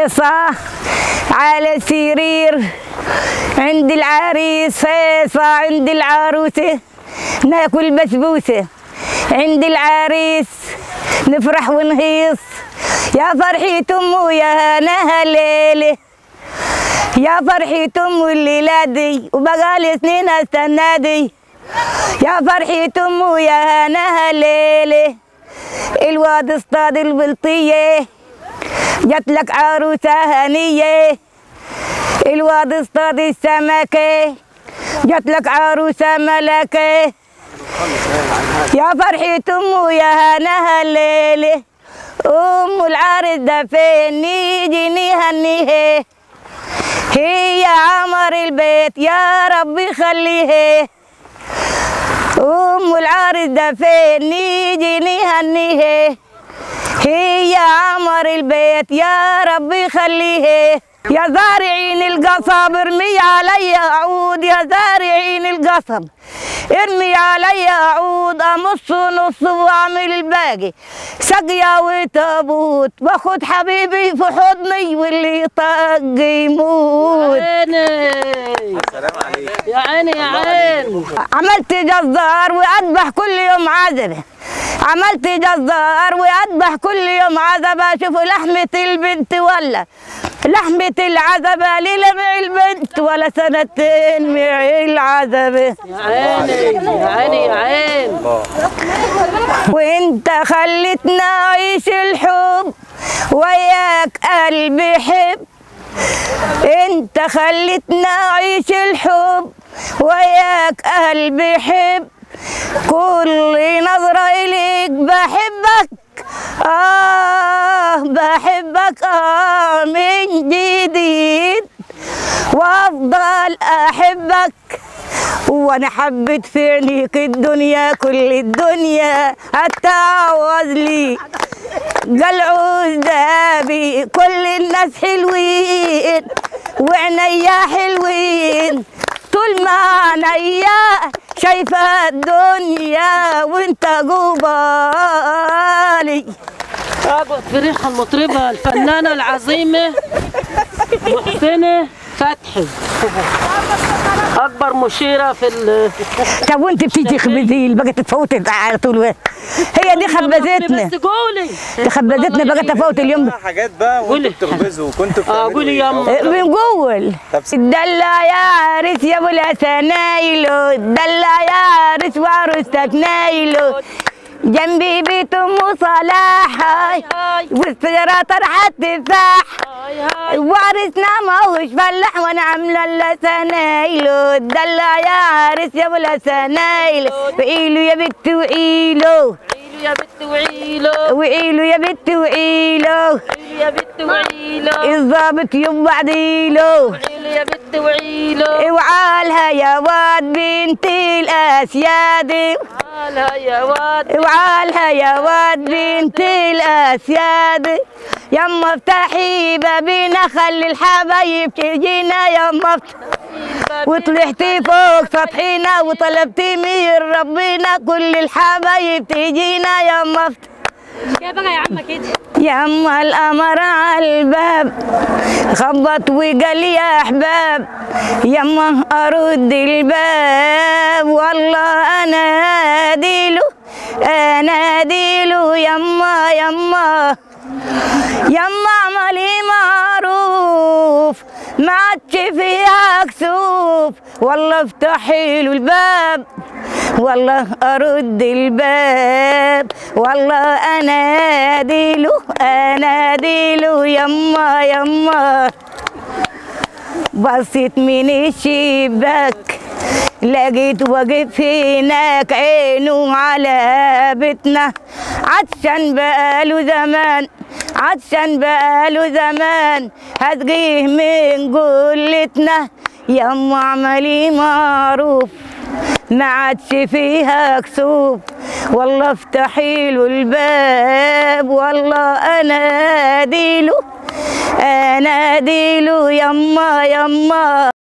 هيصة على السرير عند العريس هيصة عند العروسة ناكل بسبوسة عند العريس نفرح ونهيص يا فرحة أم ويا هناها ليلة يا فرحة أم الليلة دي وبقالي سنين استنى دي يا فرحة أم ويا هناها ليلة الواد اصطاد البلطية جات لك عروسة هنية الواد اصطاد السمكة جات لك عروسة ملكة يا فرحة أم ويا هناها الليلة أم العرس ده فين نيجي نهنيها هي عمر البيت يا ربي خليها أم العرس ده فين نيجي نهنيها هي عمر البيت يا ربي خليها يا زارعين القصب ارمي علي عود يا زارعين القصب ارمي علي عود امص نص واعمل الباقي سقيا وتابوت باخد حبيبي في حضني واللي يطق يموت عيني سلام عليك يا عيني يا عين عملت جزار واذبح كل يوم عزبه عملت جزار واذبح كل يوم عزبه اشوف لحمه البنت ولا لحمة العزبة للمع البنت ولا سنتين مع العزبة يا عيني يا عيني يا عين وانت خلتنا اعيش الحب وياك قلبي حب انت خلتنا اعيش الحب وياك قلبي حب كل نظرة إليك بحبك آه بحبك آه من جديد وأفضل أحبك وانا حبيت في عينيك الدنيا كل الدنيا هتعوض لي قال عزابي كل الناس حلوين وعينيا حلوين طول ما عينيا شايفة الدنيا وانت جوبالي أقعد في ريحة المطربة الفنانة العظيمة محسنة فتحي أكبر مشيرة في ال طب وانت بتيجي خبزيل بقى تتفوت على طول هي دي خبزتنا بس قولي دي خبزتنا بقى تفوت اليوم حاجات بقى قولي. وانتوا بتخبزوا وكنتوا اه بتعملوا قولي إيه؟ يا أم بنقول طب س- الدلع يا عريس يا ابو الاسنايلو الدلع يا عريس وعروستك نايلو جنبي بيت ام صلاح هاي والسجرة طرحت تفاح هاي هاي وعرسنا ما هوش فلاح وانا عامله الاسنايلو الدلع يا عريس يا ابو الاسنايلو وعيلو يا بت وعيلو عيلو يا بت وعيلو وعيلو يا بت وعيلو عيلو يا بت وعيلو الظابط يوم بعديلو عيلو يا بت وعيلو اوعالها يا واد بنت الاسياد تعالى يا واد اوعالها يا واد بنت الاسياد يما افتحي بابنا خلي الحبايب تجينا يما افتحي وطلعتي فوق سطحنا وطلبتي من ربنا كل الحبايب تجينا يما افتحي كده بقى يا عم كده يما القمر على الباب خبط وقال يا احباب يما ارد الباب والله انا ديله انا ديله يما يما يما اعملي معروف ما عادش فيها كسوف والله افتحي له الباب والله ارد الباب والله انا ديله انا ديله يما يما بصيت من الشباك لقيت واقف هناك عينه على بيتنا عطشان بقاله زمان عطشان بقاله زمان هتجيه من قلتنا يما اعملي معروف ما عادش فيها كسوف والله افتحي له الباب والله انا ديله انا ديله يما يما